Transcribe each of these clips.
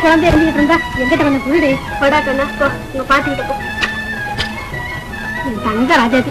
குழந்தை எழுதிட்டு இருந்தா எங்கிட்ட வந்து குருடி போடா கண்ணா போ உங்க பாட்டிக்கிட்ட போ என் தங்க ராஜாதி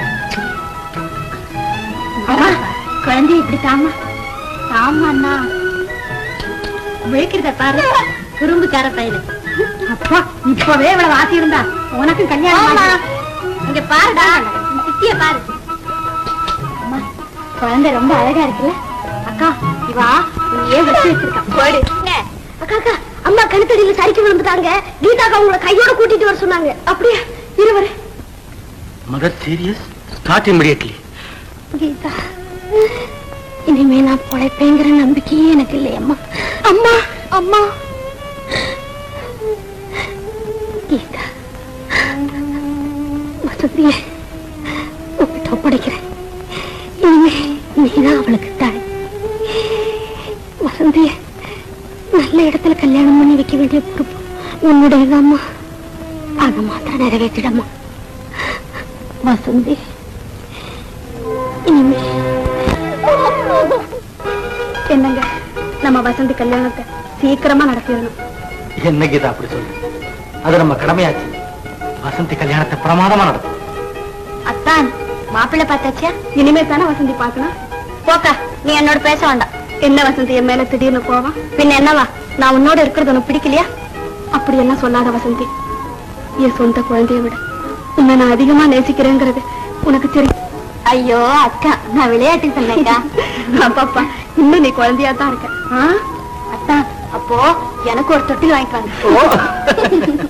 அம்மா குழந்தை இப்படி தாமா தாமா அண்ணா விழிக்கிறத பாரு குறும்புக்கார பையனு அப்பா இப்பவே இவ்வளவு ஆசை இருந்தா உனக்கு கல்யாணம் ஆகி- இங்க பாருடா உன் சித்திய பாரு அம்மா குழந்தை ரொம்ப அழகா இருக்குல்ல அக்கா இவா நீயே வச்சு வச்சிருக்கா போடு அக்கா அக்கா அம்மா கழுத்தடியில சரிக்கு விழுந்துட்டாங்க கீதாக்கா உங்களை கையோட கூட்டிட்டு வர சொன்னாங்க அப்படியே இருவரு mother serious start immediately Geetha இனிமே நான் பொழைப்பேங்கிற நம்பிக்கையே எனக்கு இல்லை அம்மா அம்மா அம்மா கீதா வசதிய உங்ககிட்ட ஒப்படைக்கிறேன் இனிமே நீதான் அவளுக்கு தாய் வசந்திய நல்ல இடத்துல கல்யாணம் பண்ணி வைக்க வேண்டிய பொறுப்பு உன்னுடையதாம்மா அதை மாத்திரம் நிறைவேற்றிடம்மா வசந்தி இனிமே என்னங்க நம்ம வசந்தி கல்யாணத்தை சீக்கிரமா நடத்திடணும் என்ன கீதா அப்படி சொல்லு அது நம்ம கடமையாச்சு வசந்தி கல்யாணத்தை பிரமாதமா நடத்தும் அத்தான் மாப்பிள்ளை பார்த்தாச்சியா இனிமே தானே வசந்தி பார்க்கணும் போக்கா நீ என்னோட பேச வேண்டாம் என்ன வசந்தி என் மேல திடீர்னு போவான் பின்ன என்னவா நான் உன்னோட இருக்கிறது உனக்கு பிடிக்கலையா அப்படி எல்லாம் சொல்லாத வசந்தி என் சொந்த குழந்தைய விட உன்னை நான் அதிகமா நேசிக்கிறேங்கிறது உனக்கு தெரியும் ஐயோ அக்கா நான் விளையாட்டுக்கு சொன்னேக்கா அப்பாப்பா இன்னும் நீ குழந்தையா தான் இருக்க ஆ? அத்தா அப்போ எனக்கு ஒரு தொட்டில் வாங்கிட்டு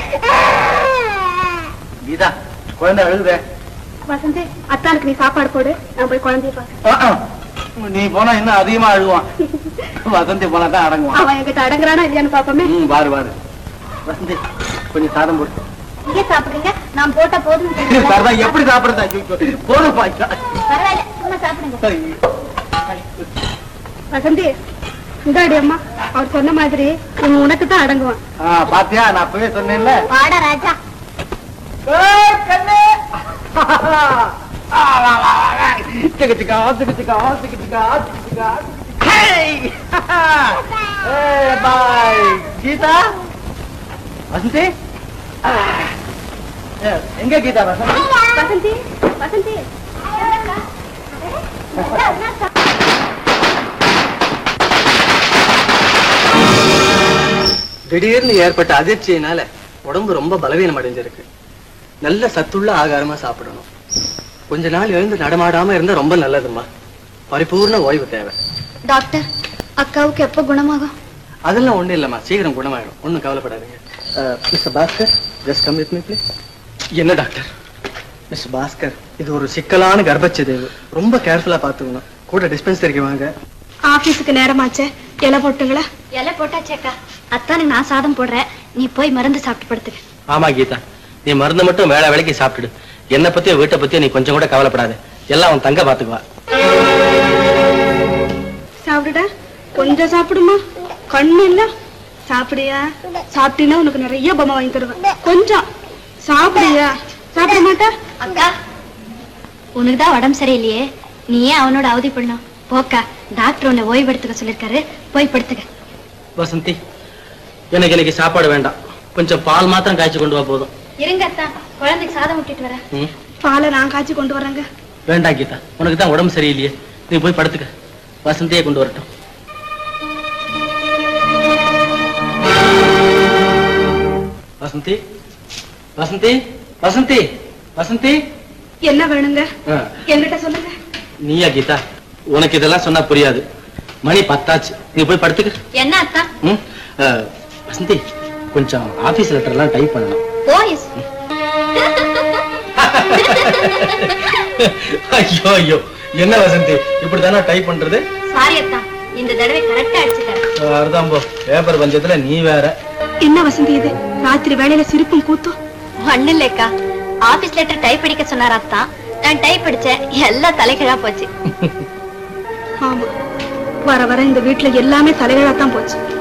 கீதா குழந்தை அழுகுதே வசந்தி அத்தானுக்கு நீ சாப்பாடு போடு நான் போய் குழந்தைய பாக்க நீ போனா இன்னும் அதிகமா அழுவான் வசந்தி போனா தான் அடங்குவான் அவன் என்கிட்ட அடங்குறானா இல்லையான்னு பாப்போமே ம் பாரு பாரு வசந்தி கொஞ்சம் சாதம் போடு இங்கே சாப்பிடுங்க நான் போட்ட போதும் சரிதான் எப்படி சாப்பிடுறதா ஐயோ, போதும் பாய்ச்சா பரவாயில்ல சும்மா சாப்பிடுங்க வசந்தி இந்தாடி அம்மா அவர் சொன்ன மாதிரி இவன் உனக்கு தான் அடங்குவான் ஆ பாத்தியா நான் அப்பவே சொன்னேன்ல வாடா ராஜா ஏய், கண்ணு! ஆ, வா, வா, வா, வா. சிக்கு, சிக்கா, சிக்கு, சிக்கா, சிக்கு, சிக்கா, சிக்கு, சிக்கா. ஹேய்! ஏய், bye. கீதா வசந்தி ஆ. ஏ, எங்க கீதா வசந்தி வசந்தி வசந்தி திடீர்னு ஏற்பட்ட அதிர்ச்சியினால உடம்பு ரொம்ப பலவீனம் அடைஞ்சிருக்கு நல்ல சத்துள்ள ஆகாரமா சாப்பிடணும் கொஞ்ச நாள் எழுந்து நடமாடாம இருந்தா ரொம்ப நல்லதும்மா பரிபூர்ண ஓய்வு தேவை டாக்டர் அக்காவுக்கு எப்போ குணமாகும் அதெல்லாம் ஒண்ணும் இல்லம்மா சீக்கிரம் குணமாயிடும் ஒண்ணும் கவலைப்படாதீங்க mister Bhaskar just come with me please என்ன டாக்டர் மிஸ்டர் பாஸ்கர் இது ஒரு சிக்கலான கர்ப்பச்சிதைவு ரொம்ப கேர்ஃபுல்லா பாத்துக்கணும் கூட டிஸ்பென்சரிக்கு வாங்க ஆபீஸுக்கு நேரமாச்சே இலை போட்டுங்களா இலை போட்டாச்சேக்கா அத்தானுக்கு நான் சாதம் போடுறேன் நீ போய் மருந்து சாப்பிட்டு படுத்துக்க ஆமா கீதா நீ மருந்து மட்டும் வேலை வேலைக்கு சாப்பிட்டுடு என்ன பத்தியோ வீட்டை பத்தியோ நீ கொஞ்சம் கூட கவலைப்படாத எல்லாம் அவன் தங்க பாத்துக்குவா சாப்பிடுடா கொஞ்சம் சாப்பிடுமா கண்ணு இல்ல சாப்பிடியா சாப்பிட்டீங்கன்னா உனக்கு நிறைய பொம்மை வாங்கி தருவேன் கொஞ்சம் சாப்பிடியா சாப்பிட மாட்டா அக்கா உனக்கு தான் உடம்பு சரியில்லையே நீ ஏன் அவனோட அவதி பண்ணணும் போக்கா டாக்டர் உன்னை ஓய்வு எடுத்துக்க சொல்லிருக்காரு போய் படுத்துக்க வசந்தி எனக்கு இன்னைக்கு சாப்பாடு வேண்டாம் கொஞ்சம் பால் மாத்திரம் காய்ச்சி கொண்டு வா போதும் இருங்க அத்தா குழந்தைக்கு சாதம் விட்டுட்டு வரேன் ம்? பாலை நான் காய்ச்சி கொண்டு வரேங்க வேண்டாம் கீதா உனக்கு தான் உடம்பு சரியில்லையே நீ போய் படுத்துக்க வசந்தியே கொண்டு வரட்டும் வசந்தி வசந்தி வசந்தி வசந்தி என்ன வேணுங்க ஆ, என்கிட்ட சொல்லுங்க நீயா கீதா உனக்கு இதெல்லாம் சொன்னா புரியாது மணி பத்தாச்சு நீ போய் படுத்துக்க என்ன அத்தா ம்? ஆ, வசந்தி கொஞ்சம் ஆபீஸ் லெட்டர் எல்லாம் டைப் பண்ணணும் போயிஸ் ஐயோ ஐயோ என்ன வசந்தி இப்படிதானே டைப் பண்றது சாரி அத்தா இந்த தடவை கரெக்டா அடிச்சுட்டேன் அதுதான் போ பேப்பர் பஞ்சத்துல நீ வேற என்ன வசந்தி இது ராத்திரி வேலையில சிரிப்பும் கூத்தும் ஒண்ணு இல்லக்கா ஆபீஸ் லெட்டர் டைப் அடிக்க சொன்னார் அத்தா நான் டைப் அடிச்சேன் எல்லாம் தலைகீழா போச்சு ஆமா வர வர இந்த வீட்டுல எல்லாமே தலைகளாத்தான் போச்சு